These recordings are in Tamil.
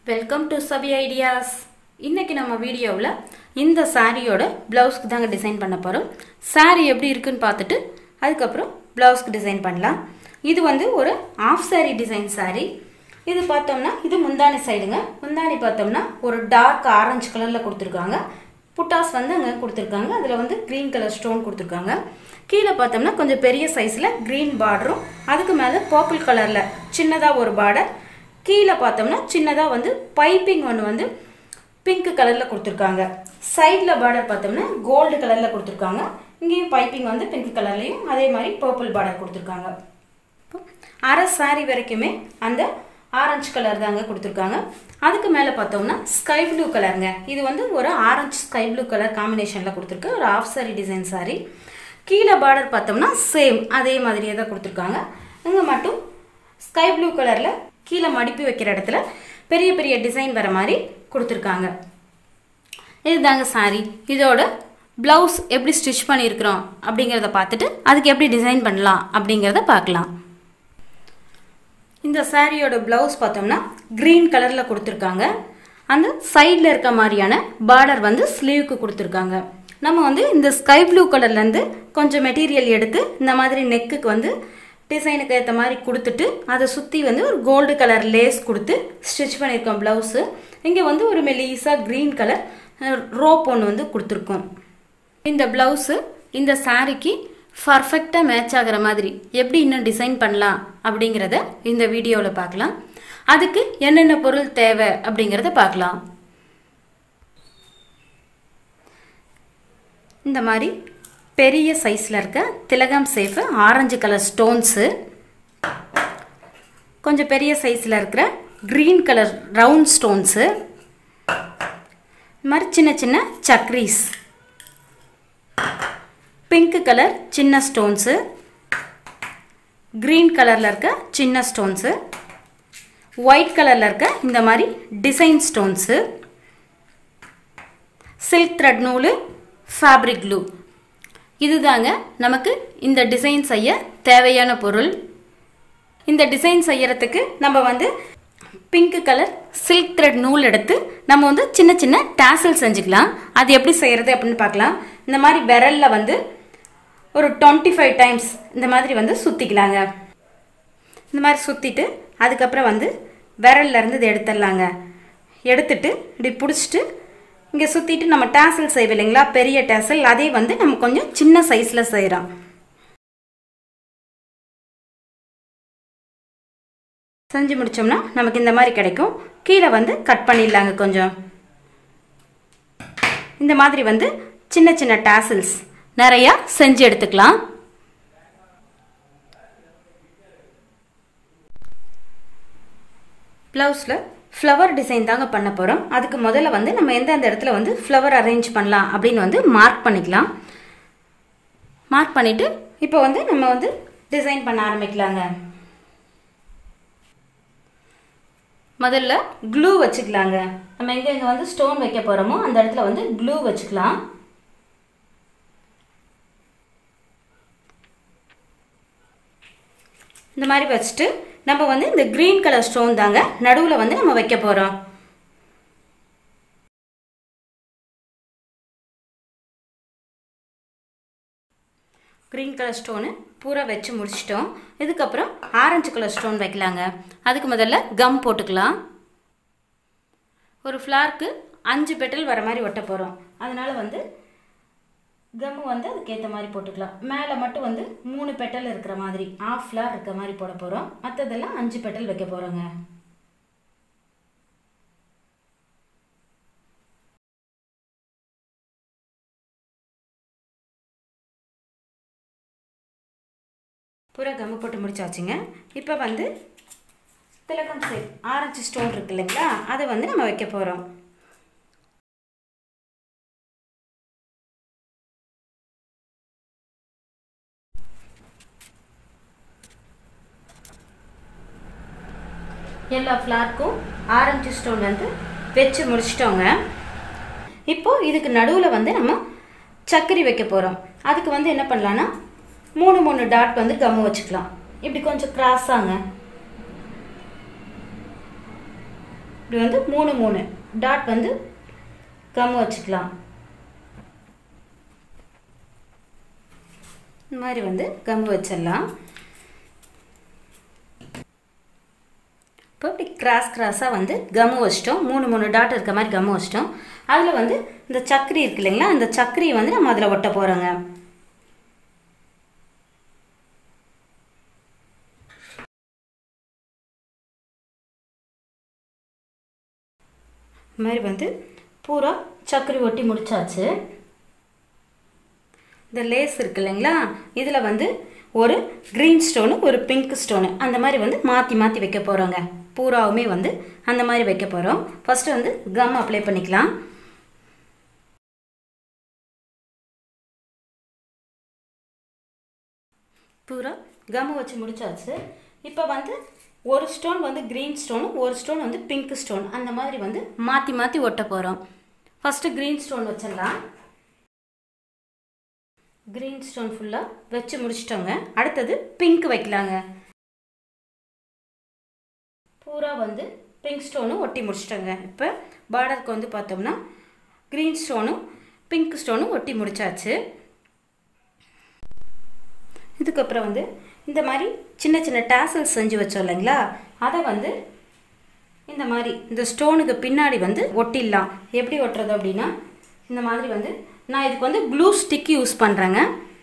வெல்கம் டு சவி ஐடியாஸ் இன்னைக்கு நம்ம வீடியோவில் இந்த சாரியோட ப்ளவுஸ்க்கு தாங்க டிசைன் பண்ண போகிறோம் சாரி எப்படி இருக்குன்னு பார்த்துட்டு அதுக்கப்புறம் ப்ளவுஸ்க்கு டிசைன் பண்ணலாம் இது வந்து ஒரு ஆஃப் சாரி டிசைன் சாரி இது பார்த்தோம்னா இது முந்தானி சைடுங்க முந்தானி பார்த்தோம்னா ஒரு டார்க் ஆரஞ்சு கலரில் கொடுத்துருக்காங்க புட்டாஸ் வந்து அங்கே கொடுத்துருக்காங்க அதில் வந்து க்ரீன் கலர் ஸ்டோன் கொடுத்துருக்காங்க கீழே பார்த்தோம்னா கொஞ்சம் பெரிய சைஸில் க்ரீன் பார்டரும் அதுக்கு மேலே பர்பிள் கலரில் சின்னதாக ஒரு பார்டர் கீழே பார்த்தோம்னா சின்னதாக வந்து பைப்பிங் ஒன்று வந்து பிங்க் கலரில் கொடுத்துருக்காங்க சைடில் பார்டர் பார்த்தோம்னா கோல்டு கலரில் கொடுத்துருக்காங்க இங்கேயும் பைப்பிங் வந்து பிங்க் கலர்லேயும் அதே மாதிரி பர்பிள் பார்டர் கொடுத்துருக்காங்க அரை சாரி வரைக்குமே அந்த ஆரஞ்சு கலர் தாங்க கொடுத்துருக்காங்க அதுக்கு மேலே பார்த்தோம்னா ஸ்கை ப்ளூ கலருங்க இது வந்து ஒரு ஆரஞ்சு ஸ்கை ப்ளூ கலர் காம்பினேஷனில் கொடுத்துருக்கு ஒரு ஆஃப் சாரி டிசைன் சாரி கீழே பார்டர் பார்த்தோம்னா சேம் அதே மாதிரியே தான் கொடுத்துருக்காங்க இங்கே மட்டும் ஸ்கை ப்ளூ கலரில் கீழே மடிப்பு வைக்கிற இடத்துல பெரிய பெரிய டிசைன் வர மாதிரி கொடுத்துருக்காங்க இதுதாங்க சாரி இதோட ப்ளவுஸ் எப்படி ஸ்டிச் பண்ணியிருக்கிறோம் அப்படிங்கிறத பார்த்துட்டு அதுக்கு எப்படி டிசைன் பண்ணலாம் அப்படிங்கிறத பார்க்கலாம் இந்த சாரியோட ப்ளவுஸ் பார்த்தோம்னா க்ரீன் கலரில் கொடுத்துருக்காங்க அந்த சைடில் இருக்க மாதிரியான பார்டர் வந்து ஸ்லீவுக்கு கொடுத்துருக்காங்க நம்ம வந்து இந்த ஸ்கை ப்ளூ கலர்லேருந்து கொஞ்சம் மெட்டீரியல் எடுத்து இந்த மாதிரி நெக்குக்கு வந்து டிசைனுக்கு ஏற்ற மாதிரி கொடுத்துட்டு அதை சுற்றி வந்து ஒரு கோல்டு கலர் லேஸ் கொடுத்து ஸ்டிச் பண்ணியிருக்கோம் ப்ளவுஸு இங்கே வந்து ஒரு மெலீஸாக க்ரீன் கலர் ரோப் ஒன்று வந்து கொடுத்துருக்கோம் இந்த ப்ளவுஸு இந்த சாரிக்கு பர்ஃபெக்டாக மேட்ச் ஆகிற மாதிரி எப்படி இன்னும் டிசைன் பண்ணலாம் அப்படிங்கிறத இந்த வீடியோவில் பார்க்கலாம் அதுக்கு என்னென்ன பொருள் தேவை அப்படிங்கிறத பார்க்கலாம் இந்த மாதிரி பெரிய சைஸில் இருக்க திலகம் சேஃபு ஆரஞ்சு கலர் ஸ்டோன்ஸு கொஞ்சம் பெரிய சைஸில் இருக்கிற க்ரீன் கலர் ரவுண்ட் ஸ்டோன்ஸு இது மாதிரி சின்ன சின்ன சக்ரீஸ் பிங்க் கலர் சின்ன ஸ்டோன்ஸு க்ரீன் கலரில் இருக்க சின்ன ஸ்டோன்ஸு ஒயிட் கலரில் இருக்க இந்த மாதிரி டிசைன் ஸ்டோன்ஸு சில்க் த்ரெட் நூல் ஃபேப்ரிக் க்ளூ இதுதாங்க நமக்கு இந்த டிசைன் செய்ய தேவையான பொருள் இந்த டிசைன் செய்யறதுக்கு நம்ம வந்து பிங்க் கலர் சில்க் த்ரெட் நூல் எடுத்து நம்ம வந்து சின்ன சின்ன டேசல் செஞ்சுக்கலாம் அது எப்படி செய்கிறது அப்படின்னு பார்க்கலாம் இந்த மாதிரி விரலில் வந்து ஒரு டுவெண்ட்டி ஃபைவ் டைம்ஸ் இந்த மாதிரி வந்து சுற்றிக்கலாங்க இந்த மாதிரி சுற்றிட்டு அதுக்கப்புறம் வந்து விரல்லேருந்து இதை எடுத்துடலாங்க எடுத்துட்டு இப்படி பிடிச்சிட்டு இங்கே சுற்றிட்டு நம்ம டேசல் செய்வோம் இல்லைங்களா பெரிய டேசல் அதே வந்து நம்ம கொஞ்சம் சின்ன சைஸில் செய்கிறோம் செஞ்சு முடித்தோம்னா நமக்கு இந்த மாதிரி கிடைக்கும் கீழே வந்து கட் பண்ணிடலாங்க கொஞ்சம் இந்த மாதிரி வந்து சின்ன சின்ன டேசல்ஸ் நிறையா செஞ்சு எடுத்துக்கலாம் ப்ளவுஸில் ஃப்ளவர் டிசைன் தாங்க பண்ண போகிறோம் அதுக்கு முதல்ல வந்து நம்ம எந்தெந்த இடத்துல வந்து ஃப்ளவர் அரேஞ்ச் பண்ணலாம் அப்படின்னு வந்து மார்க் பண்ணிக்கலாம் மார்க் பண்ணிவிட்டு இப்போ வந்து நம்ம வந்து டிசைன் பண்ண ஆரம்பிக்கலாங்க முதல்ல க்ளூ வச்சுக்கலாங்க நம்ம எங்கே எங்கே வந்து ஸ்டோன் வைக்க போகிறோமோ அந்த இடத்துல வந்து க்ளூ வச்சுக்கலாம் இந்த மாதிரி வச்சுட்டு நம்ம வந்து இந்த க்ரீன் கலர் ஸ்டோன் தாங்க நடுவில் வந்து நம்ம வைக்க போகிறோம் க்ரீன் கலர் ஸ்டோனு பூரா வச்சு முடிச்சிட்டோம் இதுக்கப்புறம் ஆரஞ்சு கலர் ஸ்டோன் வைக்கலாங்க அதுக்கு முதல்ல கம் போட்டுக்கலாம் ஒரு ஃப்ளார்க்கு அஞ்சு பெட்டல் வர மாதிரி ஒட்ட போகிறோம் அதனால் வந்து கம்மு வந்து அதுக்கேற்ற மாதிரி போட்டுக்கலாம் மேலே மட்டும் வந்து மூணு பெட்டல் இருக்கிற மாதிரி ஆஃப் ஃப்ளார் இருக்கிற மாதிரி போட போகிறோம் மற்றதெல்லாம் அஞ்சு பெட்டல் வைக்க போகிறோங்க பூரா கம்மு போட்டு முடிச்சாச்சுங்க இப்போ வந்து திலகம் சேப் ஆரஞ்சு ஸ்டோன் இருக்கு இல்லைங்களா அதை வந்து நம்ம வைக்க போகிறோம் எல்லா ஃப்ளார்க்கும் ஆரஞ்சு ஸ்டோன் வந்து வச்சு முடிச்சிட்டோங்க இப்போது இதுக்கு நடுவில் வந்து நம்ம சர்க்கரை வைக்க போகிறோம் அதுக்கு வந்து என்ன பண்ணலான்னா மூணு மூணு டாட் வந்து கம்மு வச்சுக்கலாம் இப்படி கொஞ்சம் கிராஸாங்க இப்படி வந்து மூணு மூணு டாட் வந்து கம் வச்சுக்கலாம் இந்த மாதிரி வந்து கம் வச்சிடலாம் இப்போ இப்படி கிராஸ் கிராஸாக வந்து கம்மு வச்சிட்டோம் மூணு மூணு டாட் இருக்க மாதிரி கம்மு வச்சிட்டோம் அதில் வந்து இந்த சக்கரி இருக்கு இல்லைங்களா அந்த சக்கரியை வந்து நம்ம அதில் ஒட்ட போகிறோங்க இந்த மாதிரி வந்து பூரா சக்கரி ஒட்டி முடிச்சாச்சு இந்த லேஸ் இருக்கு இல்லைங்களா இதில் வந்து ஒரு க்ரீன் ஸ்டோனு ஒரு பிங்க் ஸ்டோனு அந்த மாதிரி வந்து மாற்றி மாற்றி வைக்க போகிறோங்க பூராவுமே வந்து அந்த மாதிரி வைக்க போகிறோம் ஃபஸ்ட்டு வந்து கம் அப்ளை பண்ணிக்கலாம் பூரா கம் வச்சு முடிச்சாச்சு இப்போ வந்து ஒரு ஸ்டோன் வந்து க்ரீன் ஸ்டோன் ஒரு ஸ்டோன் வந்து பிங்க் ஸ்டோன் அந்த மாதிரி வந்து மாற்றி மாற்றி ஒட்ட போகிறோம் ஃபஸ்ட்டு க்ரீன் ஸ்டோன் வச்சிடலாம் க்ரீன் ஸ்டோன் ஃபுல்லாக வச்சு முடிச்சிட்டோங்க அடுத்தது பிங்க் வைக்கலாங்க பூரா வந்து பிங்க் ஸ்டோனும் ஒட்டி முடிச்சிட்டோங்க இப்போ பார்டருக்கு வந்து பார்த்தோம்னா க்ரீன் ஸ்டோனும் பிங்க் ஸ்டோனும் ஒட்டி முடிச்சாச்சு இதுக்கப்புறம் வந்து இந்த மாதிரி சின்ன சின்ன டேசல்ஸ் செஞ்சு வச்சோம் இல்லைங்களா அதை வந்து இந்த மாதிரி இந்த ஸ்டோனுக்கு பின்னாடி வந்து ஒட்டிடலாம் எப்படி ஒட்டுறது அப்படின்னா இந்த மாதிரி வந்து நான் இதுக்கு வந்து க்ளூ ஸ்டிக் யூஸ் பண்ணுறேங்க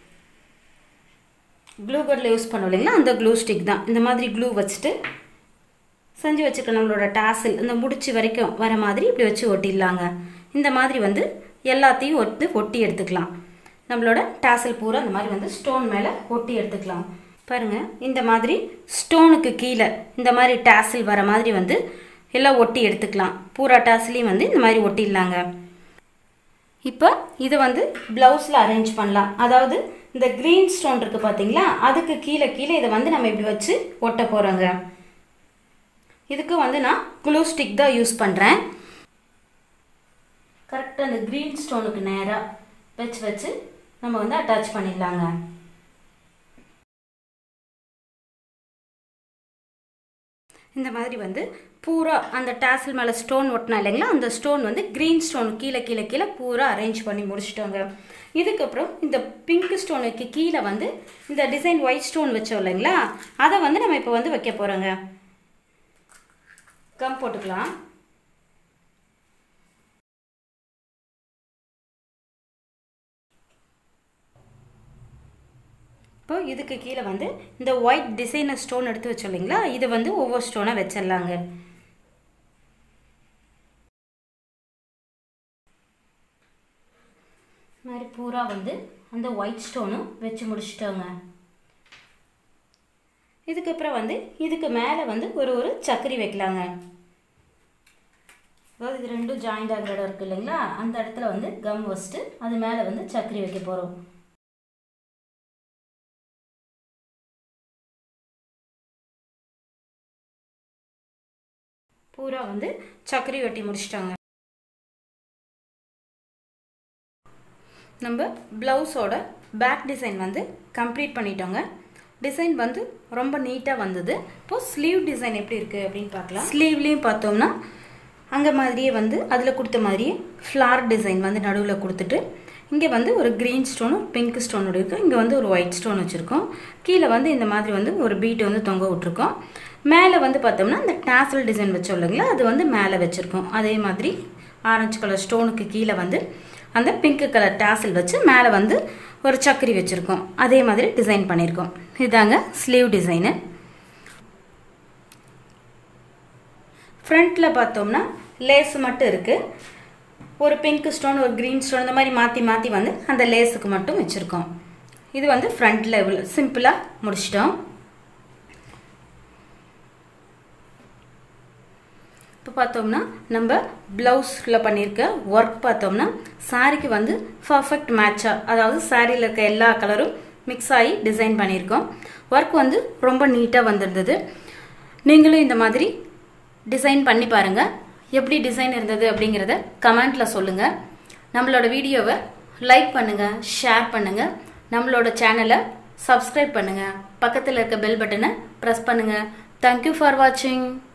க்ளூ கட்டில் யூஸ் பண்ணோம் இல்லைங்களா அந்த க்ளூ ஸ்டிக் தான் இந்த மாதிரி க்ளூ வச்சுட்டு செஞ்சு வச்சுருக்க நம்மளோட டாசில் இந்த முடிச்சு வரைக்கும் வர மாதிரி இப்படி வச்சு ஒட்டிடலாங்க இந்த மாதிரி வந்து எல்லாத்தையும் ஒட்டு ஒட்டி எடுத்துக்கலாம் நம்மளோட டாசல் பூரா இந்த மாதிரி வந்து ஸ்டோன் மேலே ஒட்டி எடுத்துக்கலாம் பாருங்கள் இந்த மாதிரி ஸ்டோனுக்கு கீழே இந்த மாதிரி டாசில் வர மாதிரி வந்து எல்லாம் ஒட்டி எடுத்துக்கலாம் பூரா டாசிலையும் வந்து இந்த மாதிரி ஒட்டிடலாங்க இப்போ இதை வந்து ப்ளவுஸில் அரேஞ்ச் பண்ணலாம் அதாவது இந்த க்ரீன் ஸ்டோன் இருக்குது பார்த்தீங்களா அதுக்கு கீழே கீழே இதை வந்து நம்ம இப்படி வச்சு ஒட்ட போகிறோங்க இதுக்கு வந்து நான் க்ளூ ஸ்டிக் தான் யூஸ் பண்ணுறேன் கரெக்டாக அந்த க்ரீன் ஸ்டோனுக்கு நேராக வச்சு வச்சு நம்ம வந்து அட்டாச் பண்ணிடலாங்க இந்த மாதிரி வந்து பூரா அந்த டேசல் மேலே ஸ்டோன் ஒட்டினா இல்லைங்களா அந்த ஸ்டோன் வந்து க்ரீன் ஸ்டோன் கீழே கீழே கீழே பூரா அரேஞ்ச் பண்ணி முடிச்சிட்டோங்க இதுக்கப்புறம் இந்த பிங்க் ஸ்டோனுக்கு கீழே வந்து இந்த டிசைன் ஒயிட் ஸ்டோன் வச்சோம் இல்லைங்களா அதை வந்து நம்ம இப்போ வந்து வைக்க போகிறோங்க கம் போட்டுக்கலாம் இப்போ இதுக்கு கீழே வந்து இந்த ஒயிட் டிசைனர் ஸ்டோன் எடுத்து வச்சோம் இல்லைங்களா இதை வந்து ஒவ்வொரு ஸ்டோனாக வச்சிடலாங்க மாதிரி பூரா வந்து அந்த ஒயிட் ஸ்டோனும் வச்சு முடிச்சிட்டோங்க இதுக்கப்புறம் வந்து இதுக்கு மேலே வந்து ஒரு ஒரு சக்கரி வைக்கலாங்க அதாவது இது ரெண்டும் ஜாயிண்ட் ஆகிற இடம் இருக்குது இல்லைங்களா அந்த இடத்துல வந்து கம் வச்சுட்டு அது மேலே வந்து சக்கரி வைக்க போகிறோம் பூரா வந்து சக்கரி வெட்டி முடிச்சிட்டாங்க நம்ம ப்ளவுஸோட பேக் டிசைன் வந்து கம்ப்ளீட் பண்ணிட்டோங்க டிசைன் வந்து ரொம்ப நீட்டாக வந்தது இப்போது ஸ்லீவ் டிசைன் எப்படி இருக்குது அப்படின்னு பார்க்கலாம் ஸ்லீவ்லேயும் பார்த்தோம்னா அங்கே மாதிரியே வந்து அதில் கொடுத்த மாதிரியே ஃப்ளார் டிசைன் வந்து நடுவில் கொடுத்துட்டு இங்கே வந்து ஒரு க்ரீன் ஸ்டோனும் பிங்க் ஸ்டோனோட இருக்குது இங்கே வந்து ஒரு ஒயிட் ஸ்டோன் வச்சுருக்கோம் கீழே வந்து இந்த மாதிரி வந்து ஒரு பீட் வந்து தொங்க விட்ருக்கோம் மேலே வந்து பார்த்தோம்னா இந்த டாசல் டிசைன் வச்சோம் இல்லைங்களா அது வந்து மேலே வச்சுருக்கோம் அதே மாதிரி ஆரஞ்சு கலர் ஸ்டோனுக்கு கீழே வந்து அந்த பிங்க் கலர் டாசல் வச்சு மேலே வந்து ஒரு சக்கரி வச்சுருக்கோம் அதே மாதிரி டிசைன் பண்ணியிருக்கோம் இதாங்க ஸ்லீவ் டிசைனு ஃப்ரண்ட்டில் பார்த்தோம்னா லேஸ் மட்டும் இருக்குது ஒரு பிங்க் ஸ்டோன் ஒரு க்ரீன் ஸ்டோன் இந்த மாதிரி மாற்றி மாற்றி வந்து அந்த லேஸுக்கு மட்டும் வச்சுருக்கோம் இது வந்து ஃப்ரண்ட் லெவல் சிம்பிளாக முடிச்சிட்டோம் இப்போ பார்த்தோம்னா நம்ம ப்ளவுஸில் பண்ணியிருக்க ஒர்க் பார்த்தோம்னா சாரிக்கு வந்து பர்ஃபெக்ட் மேட்சாக அதாவது சாரியில் இருக்க எல்லா கலரும் மிக்ஸ் ஆகி டிசைன் பண்ணியிருக்கோம் ஒர்க் வந்து ரொம்ப நீட்டாக வந்திருந்தது நீங்களும் இந்த மாதிரி டிசைன் பண்ணி பாருங்கள் எப்படி டிசைன் இருந்தது அப்படிங்கிறத கமெண்ட்டில் சொல்லுங்கள் நம்மளோட வீடியோவை லைக் பண்ணுங்கள் ஷேர் பண்ணுங்கள் நம்மளோட சேனலை சப்ஸ்கிரைப் பண்ணுங்கள் பக்கத்தில் இருக்க பெல் பட்டனை ப்ரெஸ் பண்ணுங்கள் தேங்க்யூ ஃபார் வாட்சிங்